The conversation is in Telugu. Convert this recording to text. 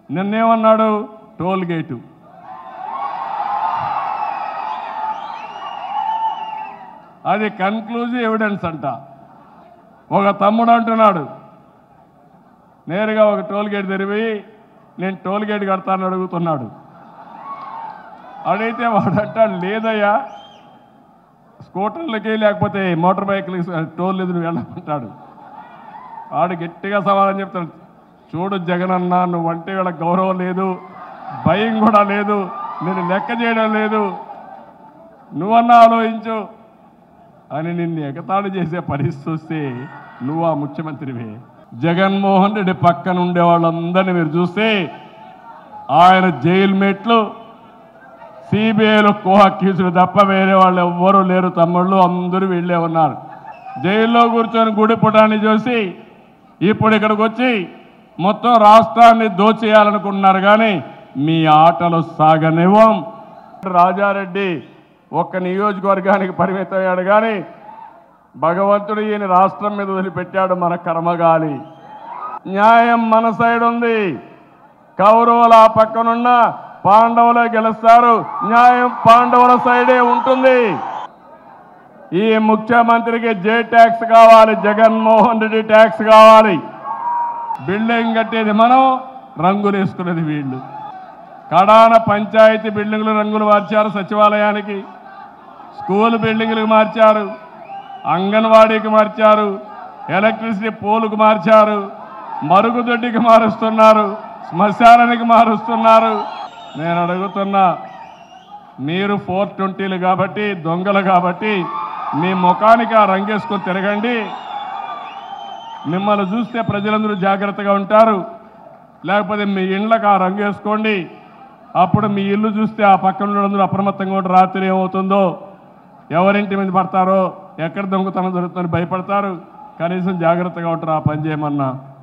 నిన్నేమన్నాడు టోల్ గేటు అది కన్క్లూజివ్ ఎవిడెన్స్ అంట ఒక తమ్ముడు అంటున్నాడు నేరుగా ఒక టోల్ గేట్ తెరివి నేను టోల్ గేట్ కడతానని అడుగుతున్నాడు అడిగితే వాడు అంటాడు లేదయ్యా స్కూటర్లకి లేకపోతే మోటార్ బైక్లకి టోల్ లేదు నువ్వు వెళ్ళమంటాడు వాడు గట్టిగా సమాధానం చెప్తాడు చూడు జగనన్న నువ్వంటే వీళ్ళకి గౌరవం లేదు భయం కూడా లేదు నేను లెక్క చేయడం లేదు నువ్వన్నా ఆలోచించు అని నిన్ను ఎగతాళి చేసే పరిస్థితి వస్తే నువ్వు ఆ ముఖ్యమంత్రివే జగన్మోహన్ రెడ్డి పక్కన ఉండే వాళ్ళందరినీ మీరు చూస్తే ఆయన జైలు మెట్లు సిబిఐలో కోహక్కీసులు తప్ప వేరే వాళ్ళు ఎవ్వరూ లేరు తమ్ముళ్ళు అందరూ వెళ్ళే ఉన్నారు జైల్లో కూర్చొని గుడి పుటాన్ని చూసి ఇప్పుడు ఇక్కడికి వచ్చి మొత్తం రాష్ట్రాన్ని దోచేయాలనుకుంటున్నారు కానీ మీ ఆటలు సాగనివ్వం రాజారెడ్డి ఒక్క నియోజకవర్గానికి పరిమితమయ్యాడు కానీ భగవంతుడు ఈయన రాష్ట్రం మీద వదిలిపెట్టాడు మన కర్మగాలి న్యాయం మన సైడ్ ఉంది కౌరవుల ఆ పక్కనున్న పాండవులే గెలుస్తారు న్యాయం పాండవుల సైడే ఉంటుంది ఈ ముఖ్యమంత్రికి జే ట్యాక్స్ కావాలి జగన్మోహన్ రెడ్డి ట్యాక్స్ కావాలి బిల్డింగ్ కట్టేది మనం రంగులు వేసుకునేది వీళ్ళు కడాన పంచాయతీ బిల్డింగులు రంగులు మార్చారు సచివాలయానికి స్కూల్ బిల్డింగులకు మార్చారు అంగన్వాడీకి మార్చారు ఎలక్ట్రిసిటీ పోలుకు మార్చారు మరుగుదొడ్డికి మారుస్తున్నారు శ్మశానానికి మారుస్తున్నారు నేను అడుగుతున్నా మీరు ఫోర్ ట్వంటీలు కాబట్టి దొంగలు కాబట్టి మీ ముఖానికి ఆ రంగేసుకొని తిరగండి మిమ్మల్ని చూస్తే ప్రజలందరూ జాగ్రత్తగా ఉంటారు లేకపోతే మీ ఇండ్లకు ఆ రంగు వేసుకోండి అప్పుడు మీ ఇల్లు చూస్తే ఆ పక్కన ఉన్నందరూ అప్రమత్తంగా ఉంటే రాత్రి ఏమవుతుందో ఎవరింటి మీద పడతారో ఎక్కడ దొంగతనం జరుగుతుందని భయపడతారు కనీసం జాగ్రత్తగా ఉంటారు ఆ పని చేయమన్నా